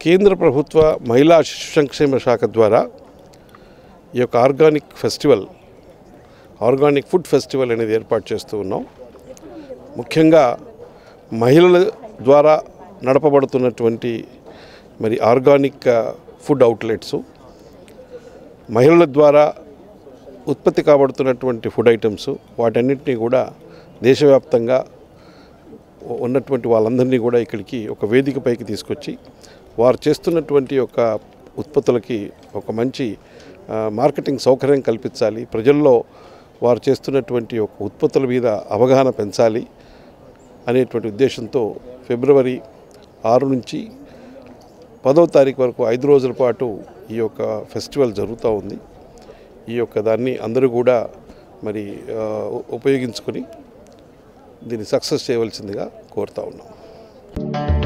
కేంద్ర ప్రభుత్వ మహిళా శిశు సంక్షేమ శాఖ ద్వారా ఈ యొక్క organic festival organic food festival అనేది ఏర్పాటు చేస్తూ ఉన్నాం ముఖ్యంగా మహిళల ద్వారా నడపబడుతున్నటువంటి మరి ఆర్గానిక్ ఆ, ఫుడ్ అవుట్లెట్స్ మహిళల ద్వారా ఉత్పత్తి కాబడుతున్నటువంటి ఫుడ్ ఐటమ్స్ వాటన్నిటినీ కూడా దేశవ్యాప్తంగా ఉన్నటువంటి వాళ్ళందరినీ కూడా ఇక్కడికి ఒక వేదికపైకి తీసుకొచ్చి వారు చేస్తున్నటువంటి యొక్క ఉత్పత్తులకి ఒక మంచి ఆ, మార్కెటింగ్ సౌకర్యం కల్పించాలి ప్రజల్లో వారు చేస్తున్నటువంటి ఒక ఉత్పత్తుల మీద అవగాహన పెంచాలి అనేటువంటి ఉద్దేశంతో ఫిబ్రవరి ఆరు నుంచి పదవ తారీఖు వరకు ఐదు రోజుల పాటు ఈ యొక్క ఫెస్టివల్ జరుగుతూ ఉంది ఈ యొక్క దాన్ని అందరూ కూడా మరి ఆ, ఉపయోగించుకొని దీన్ని సక్సెస్ చేయవలసిందిగా కోరుతా ఉన్నాం